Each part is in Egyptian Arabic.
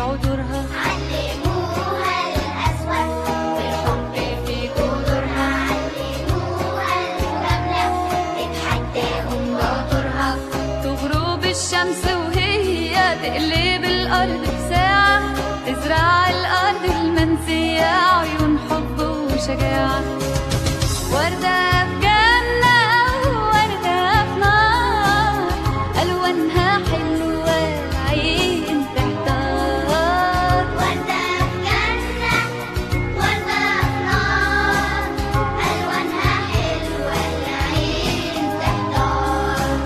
عذرها علموها القسوة والحب في جذورها علموها المجاملة تتحداهم بعذرها تغرب الشمس وهي تقلب الأرض بساعة تزرع الأرض المنسية عيون حب وشجاعة وردة في جنة ووردة في نار ألوانها حلوة العين تحتار وردة في جنة وردة في نار ألوانها حلوة العين تحتار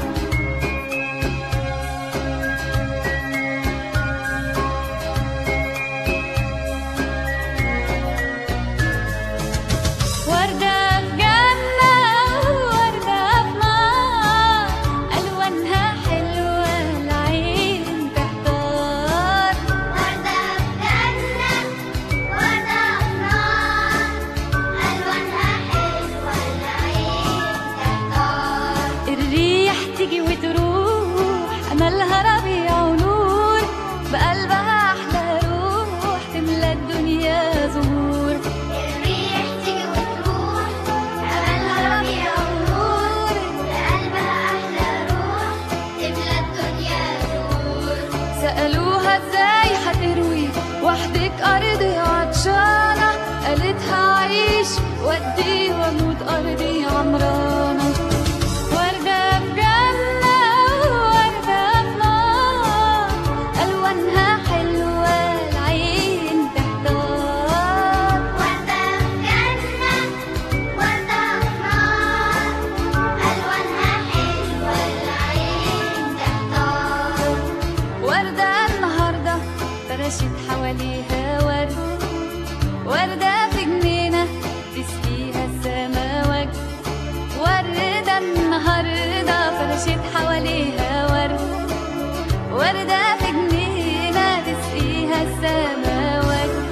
وردة في جنة ووردة في نار ألوانها حلوة العين تحتار وردة في جنة وردة في نار ألوانها حلوة العين تحتار الريح تيجي وتروح أملها ربيع ونور بقلبها أحلى روح تملى الدنيا زهور الريح تيجي وتروح أملها ربيع ونور لقلبها أحلى روح تملى الدنيا نور سألوها ازاي هتروي وحدك أرضي عطشانة قالت هعيش وأدي وأموت أرضي عمرانة وردة في جنة ووردة في نار ألوانها حلوة العين تحتار وردة في جنة وردة في نار ألوانها حلوة العين تحتار وردة النهاردة فرشت حواليها ورد وردة في جنينة تسقيها السما وجد وردة النهاردة فرشت حواليها ورد وردة في جنينة تسقيها السما وجد